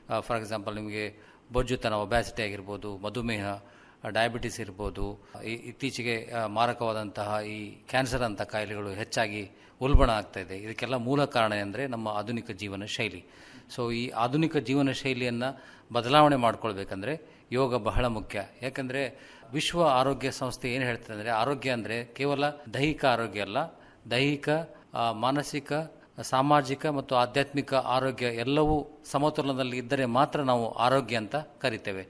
for example ನಿಮಗೆ ಬೊಜ್ಜುತನ ಒಬ್ಯಾಸಿಟಿ ಆಗಿರ್ಬೋದು ಮಧುಮೇಹ ಡಯಾಬಿಟಿಸ್ ಇರ್ಬೋದು ಈ- ಇತ್ತೀಚೆಗೆ ಆ, ಮಾರಕವಾದಂತಹ ಈ ಕ್ಯಾನ್ಸರ್ ಅಂತ ಕಾಯಿಲೆಗಳು ಹೆಚ್ಚಾಗಿ ಉಲ್ಬಣ ಆಗ್ತಾ ಇದೆ ಇದಕ್ಕೆಲ್ಲ ಮೂಲ ಕಾರಣ ಅಂದರೆ ನಮ್ಮ ಆಧುನಿಕ ಜೀವನ ಶೈಲಿ ಸೊ ಈ ಆಧುನಿಕ ಜೀವನ ಶೈಲಿಯನ್ನು ಬದಲಾವಣೆ ಮಾಡ್ಕೊಳ್ಬೇಕಂದ್ರೆ ಯೋಗ ಬಹಳ ಮುಖ್ಯ ಯಾಕಂದರೆ ವಿಶ್ವ ಆರೋಗ್ಯ ಸಂಸ್ಥೆ ಏನು ಹೇಳ್ತದೆ ಅಂದರೆ ಆರೋಗ್ಯ ಅಂದರೆ ಕೇವಲ ದೈಹಿಕ ಆರೋಗ್ಯ ಅಲ್ಲ ದೈಹಿಕ ಆ, ಮಾನಸಿಕ ಸಾಮಾಜಿಕ ಮತ್ತು ಆಧ್ಯಾತ್ಮಿಕ ಆರೋಗ್ಯ ಎಲ್ಲವೂ ಸಮತೋಲನದಲ್ಲಿ ಇದ್ದರೆ ಮಾತ್ರ ನಾವು ಆರೋಗ್ಯ ಅಂತ ಕರಿತೇವೆ